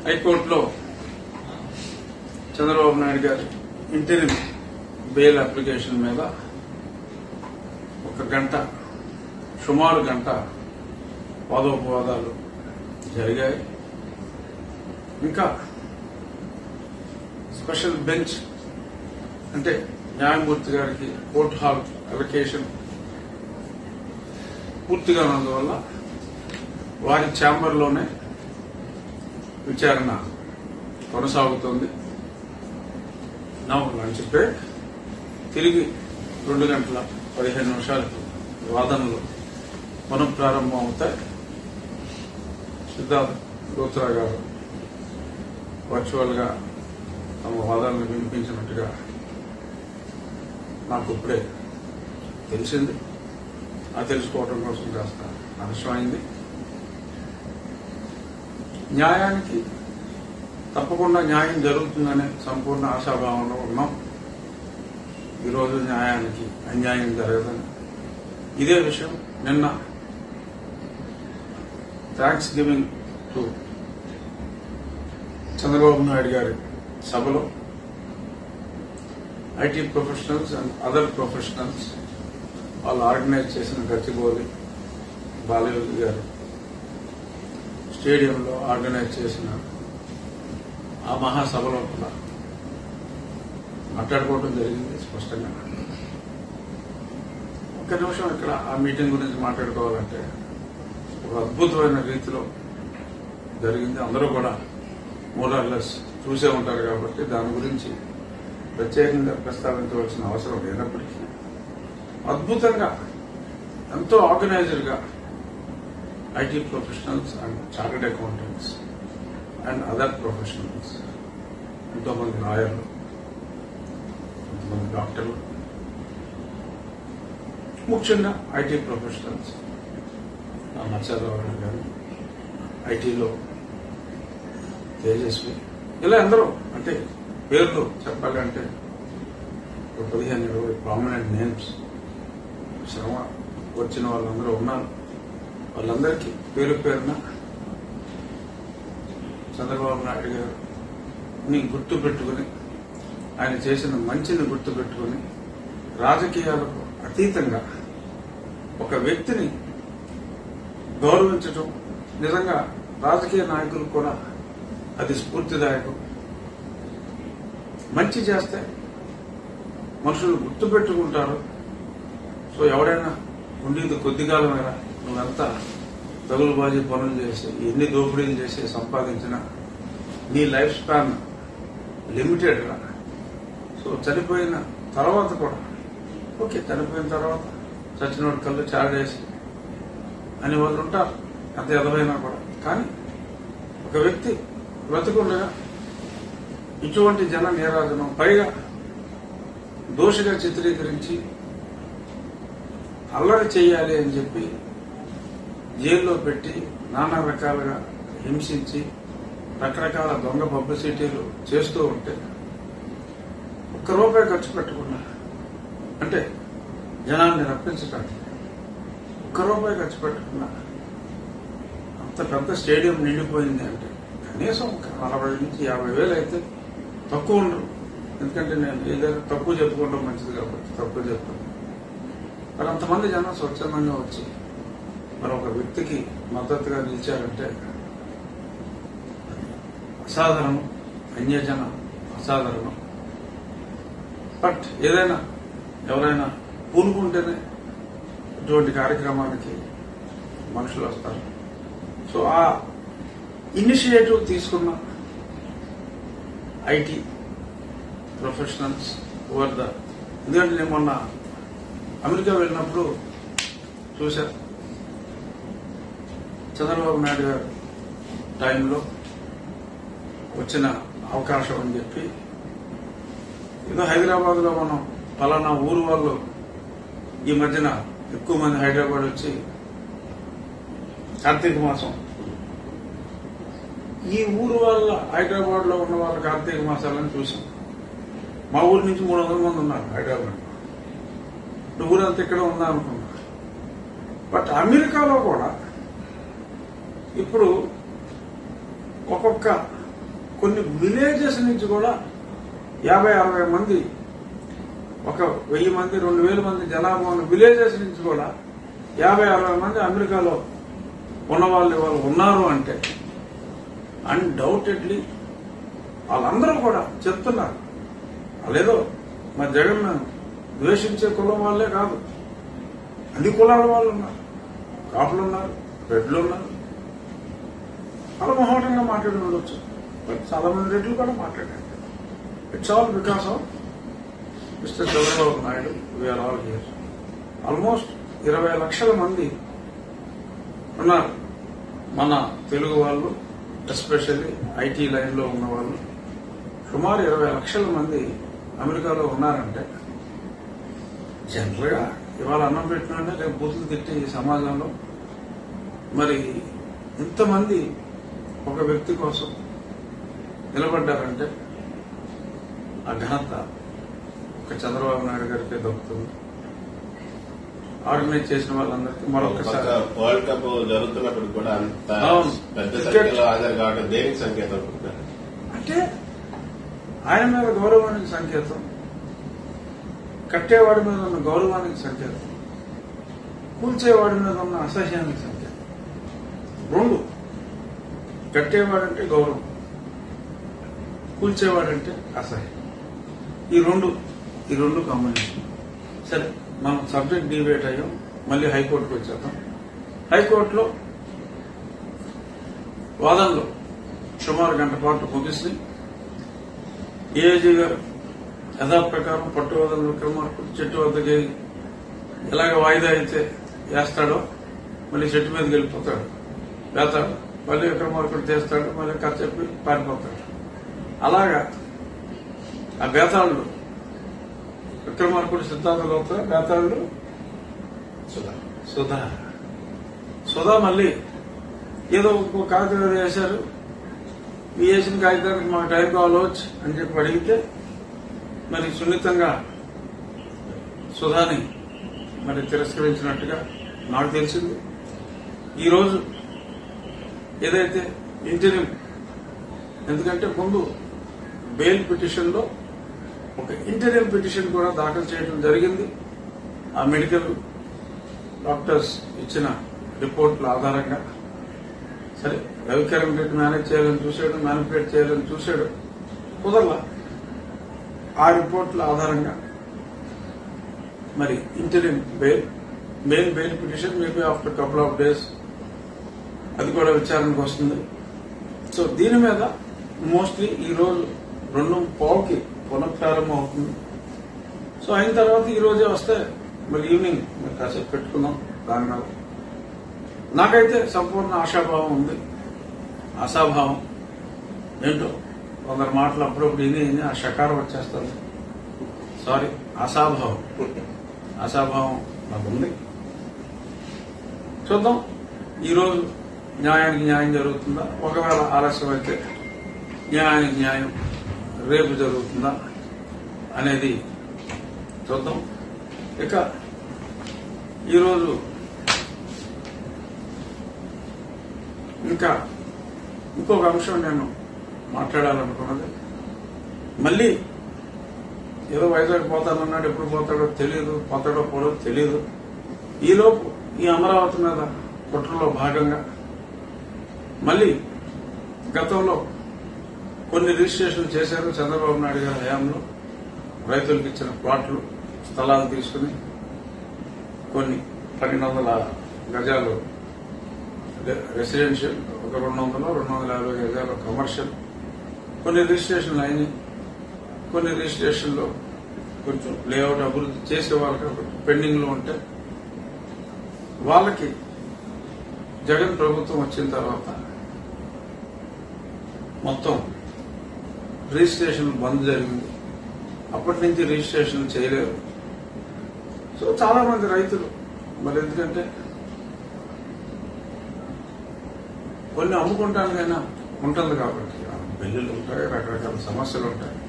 హైకోర్టులో చంద్రబాబు నాయుడు గారి ఇంటిని బెయిల్ అప్లికేషన్ మీద ఒక గంట సుమారు గంట వాదోపవాదాలు జరిగాయి ఇంకా స్పెషల్ బెంచ్ అంటే న్యాయమూర్తి గారికి కోర్టు హాల్ అలొకేషన్ పూర్తిగా ఉన్నందువల్ల వారి ఛాంబర్లోనే విచారణ కొనసాగుతోంది నవ్వు లంచ్ బ్రేక్ తిరిగి రెండు గంటల పదిహేను నిమిషాలకు వాదనలు పునః ప్రారంభం అవుతాయి సిద్ధార్థ్ లోత్రా గారు వర్చువల్ గా తమ వాదనలు వినిపించినట్టుగా నాకు ఇప్పుడే తెలిసింది ఆ తెలుసుకోవడం కోసం కాస్త ఆలస్యమైంది న్యాయానికి తప్పకుండా న్యాయం జరుగుతుందనే సంపూర్ణ ఆశాభావంలో ఉన్నాం ఈరోజు న్యాయానికి అన్యాయం జరగదని ఇదే విషయం నిన్న thanksgiving to Chandrababu Naidu గారి సభలో IT professionals and other professionals వాళ్ళు ఆర్గనైజ్ చేసిన గచ్చిబౌలి బాలయోగి గారు స్టేడియంలో ఆర్గనైజ్ చేసిన ఆ మహాసభలో కూడా మాట్లాడుకోవడం జరిగింది స్పష్టంగా ఒక్క నిమిషం ఇక్కడ ఆ మీటింగ్ గురించి మాట్లాడుకోవాలంటే ఒక అద్భుతమైన రీతిలో జరిగింది అందరూ కూడా మోరార్లెస్ చూసే ఉంటారు కాబట్టి దాని గురించి ప్రత్యేకంగా ప్రస్తావించవలసిన అవసరం లేనప్పటికీ అద్భుతంగా ఎంతో ఆర్గనైజర్ గా IT professionals and chartered accountants and other professionals ఎంతోమంది లాయర్లు కొంతమంది డాక్టర్లు ముఖ్యంగా ఐటీ ప్రొఫెషనల్స్ మత్స్యరావు గారు ఐటీలో తేజస్వి ఇలా అందరూ అంటే పేర్లు చెప్పాలంటే ఒక పదిహేను ఇరవై ప్రామినెంట్ నేమ్స్ శ్రమ వచ్చిన వాళ్ళందరూ ఉన్నారు వాళ్ళందరికీ పేరు పేరున చంద్రబాబు నాయుడు గారు ని గుర్తు పెట్టుకుని ఆయన చేసిన మంచిని గుర్తు పెట్టుకుని రాజకీయాలకు అతీతంగా ఒక వ్యక్తిని గౌరవించటం నిజంగా రాజకీయ నాయకులు కూడా అది స్ఫూర్తిదాయకం మంచి చేస్తే మనుషులు గుర్తు పెట్టుకుంటారు సో ఎవడైనా ఉండేది కొద్ది కాలమేరా నువ్వంతా తగులుబాజీ పనులు చేసి ఎన్ని దోపిడీలు చేసి సంపాదించినా నీ లైఫ్ స్పాన్ లిమిటెడ్ రా సో చనిపోయిన తర్వాత కూడా ఓకే చనిపోయిన తర్వాత చచ్చినోడి కళ్ళు చాడేసి అని వాళ్ళు ఉంటారు ఎంత ఎదవైనా కూడా కానీ ఒక వ్యక్తి బ్రతుకుండగా ఇటువంటి జన నీరాజనం పైగా దోషిగా చిత్రీకరించి అల్లరి చేయాలి అని చెప్పి జైల్లో పెట్టి నానా రకాలుగా హింసించి రకరకాల దొంగ పబ్లిసిటీలు చేస్తూ ఉంటే ఒక్క రూపాయి ఖర్చు పెట్టకుండా అంటే జనాన్ని రప్పించడానికి ఒక్క రూపాయి ఖర్చు పెట్టకుండా అంత పెద్ద స్టేడియం నిండిపోయింది అంటే కనీసం ఒక నలభై నుంచి యాభై వేలు అయితే తక్కువ ఉండరు ఎందుకంటే నేను ఏదైనా తక్కువ చెప్పుకోవడం మంచిది కాబట్టి తక్కువ చెప్తాను మరి అంతమంది జనం స్వచ్ఛందంగా వచ్చి మరి ఒక వ్యక్తికి మద్దతుగా నిలిచారంటే అసాధారణం అన్యజన అసాధారణం బట్ ఏదైనా ఎవరైనా పూనుకుంటేనే ఇటువంటి కార్యక్రమానికి మనుషులు వస్తారు సో ఆ ఇనిషియేటివ్ తీసుకున్న ఐటీ ప్రొఫెషనల్స్ ఓవర్ ద ఎందుకంటే నేను మొన్న అమెరికా వెళ్ళినప్పుడు చూశా చంద్రబాబు నాయుడు గారు టైంలో వచ్చిన అవకాశం అని చెప్పి ఏదో హైదరాబాద్ లో మనం పలానా ఊరు వాళ్ళు ఈ మధ్యన ఎక్కువ మంది హైదరాబాద్ వచ్చి కార్తీక మాసం ఈ ఊరు వాళ్ళ హైదరాబాద్ లో ఉన్న వాళ్ళ కార్తీక మాసాలని చూసాం మా ఊరి నుంచి మూడు వందల మంది ఉన్నారు హైదరాబాద్ లో ఊరంతా ఇక్కడ ఉందా అనుకున్నా బట్ అమెరికాలో కూడా ఇప్పుడు ఒక్కొక్క కొన్ని విలేజెస్ నుంచి కూడా యాభై అరవై మంది ఒక వెయ్యి మంది రెండు వేల మంది జనాభా ఉన్న విలేజెస్ నుంచి కూడా యాభై అరవై మంది అమెరికాలో ఉన్న వాళ్ళు వాళ్ళు ఉన్నారు అంటే అన్డౌటెడ్లీ వాళ్ళందరూ కూడా చెప్తున్నారు వాళ్ళేదో మా జగన్ ద్వేషించే కులం వాళ్ళే కాదు అన్ని కులాల వాళ్ళు ఉన్నారు కాపులు ఉన్నారు రెడ్లు ఉన్నారు చాలా మొహోటంగా మాట్లాడి ఉండొచ్చు బట్ చాలా మంది రెడ్లు కూడా మాట్లాడారు it's all because of mister Chandrababu Naidu we are all here almost ఇరవై లక్షల మంది ఉన్నారు మన తెలుగు వాళ్ళు ఎస్పెషల్లీ ఐటీ లైన్లో ఉన్న వాళ్ళు సుమారు ఇరవై లక్షల మంది అమెరికాలో ఉన్నారంటే జనరల్గా ఇవాళ అన్నం పెట్టినంటే రేపు బూతులు తిట్టి ఈ సమాజంలో మరి ఇంతమంది ఒక వ్యక్తి కోసం నిలబడ్డారంటే ఆ ఘనత ఒక చంద్రబాబు నాయుడు గారికి దక్కుతుంది ఆర్గనైజ్ చేసిన వాళ్ళందరికీ మరొకసారి వరల్డ్ కప్ జరుగుతున్నప్పుడు కూడా అంత అవును. పెద్ద క్రికెట్. సంఖ్యలో హాజరు కావడం దేనికి సంకేతం అనుకుంటున్నారు? అంటే ఆయన మీద గౌరవానికి సంకేతం కట్టేవాడి మీద ఉన్న గౌరవానికి సంకేతం కూల్చేవాడి మీద ఉన్న అసహ్యానికి సంకేతం రెండు కట్టేవాడంటే గౌరవం కూల్చేవాడంటే అసహ్యం ఈ రెండు ఈ రెండు కాంబినేషన్ సరే మనం సబ్జెక్ట్ డిబేట్ అయ్యాం మళ్ళీ హైకోర్టుకు వచ్చేద్దాం హైకోర్టులో వాదనలు సుమారు గంట పాటు ముగిసి ఏఏజీ గారు యథాప్రకారం పట్టువదల విక్రమార్కుడు చెట్టు వద్దకి ఎలాగ వాయిదా అయితే వేస్తాడో మళ్ళీ చెట్టు మీదకి వెళ్ళిపోతాడు వేస్తాడు మళ్ళీ విక్రమార్కుడు చేస్తాడు మళ్ళీ కథ చెప్పి పారిపోతాడు అలాగా ఆ బేతాళుడు విక్రమార్కుడు సిద్ధాంతాలు అవుతారు బేతాళుడు సుధా సుధా సుధా మళ్ళీ ఏదో ఇంకో కాగితం ఏదో వేశారు ఈ వేసిన కాగితానికి మాకు టైం కావాలవచ్చు అని చెప్పి అడిగితే మరి సున్నితంగా సుధాని మరి తిరస్కరించినట్టుగా నాకు తెలిసింది ఈరోజు ఏదైతే ఇంటర్వ్యూ ఎందుకంటే ముందు బెయిల్ పిటిషన్లో ఒక ఇంటర్వ్యూ పిటిషన్ కూడా దాఖలు చేయడం జరిగింది ఆ మెడికల్ డాక్టర్స్ ఇచ్చిన రిపోర్ట్ల ఆధారంగా సరే రవికిరణ్ రెడ్డి మేనేజ్ చేయాలని చూశాడు మ్యానిపులేట్ చేయాలని చూశాడు కుదరలా ఆ రిపోర్ట్ల ఆధారంగా మరి interview bail main bail petition maybe after couple of days అది కూడా విచారణకు వస్తుంది సో దీని మీద మోస్ట్లీ ఈ రోజు రెండు పావుకి పునఃప్రారంభం అవుతుంది సో అయిన తర్వాత ఈ రోజే వస్తే మరి ఈవినింగ్ మరి కాసేపు పెట్టుకుందాం దాని మీద నాకైతే సంపూర్ణ ఆశాభావం ఉంది ఆశాభావం ఏంటో కొందరు మాటలు అప్పుడప్పుడు ఇని ఇని ఆ షకారం వచ్చేస్తుంది సారీ ఆశాభావం ఆశాభావం నాకు ఉంది చూద్దాం ఈరోజు న్యాయానికి న్యాయం జరుగుతుందా ఒకవేళ ఆలస్యం అయితే న్యాయానికి న్యాయం రేపు జరుగుతుందా అనేది చూద్దాం ఇక ఈరోజు ఇంకా ఇంకొక అంశం నేను మాట్లాడాలనుకున్నది మళ్ళీ ఏదో వైజాగ్ పోతానన్నాడు ఎప్పుడు పోతాడో తెలియదు పోతాడో పోడో తెలియదు ఈలోపు ఈ అమరావతి మీద కుట్రలో భాగంగా మళ్ళీ గతంలో కొన్ని రిజిస్ట్రేషన్లు చేశారు చంద్రబాబు నాయుడు గారి హయాంలో రైతులకు ఇచ్చిన ప్లాట్లు స్థలాలు తీసుకుని కొన్ని పన్నెండు వందల గజాలు రె- రెసిడెన్షియల్ ఒక రెండు వందలు రెండు వందల యాభై గజాలు కమర్షియల్ కొన్ని రిజిస్ట్రేషన్లు అయినాయి కొన్ని రిజిస్ట్రేషన్లో కొంచెం లేఅవుట్ అభివృద్ధి చేసేవాళ్ళు కాబట్టి పెండింగ్ లో ఉంటే వాళ్ళకి జగన్ ప్రభుత్వం వచ్చిన తర్వాత మొత్తం రిజిస్ట్రేషన్ బంద్ జరిగింది అప్పటి నుంచి రిజిస్ట్రేషన్ చేయలేరు సో చాలా మంది రైతులు మరి ఎందుకంటే కొన్ని అమ్ముకుంటానికైనా ఉంటుంది కాబట్టి బిల్లులు ఉంటాయి రకరకాల సమస్యలు ఉంటాయి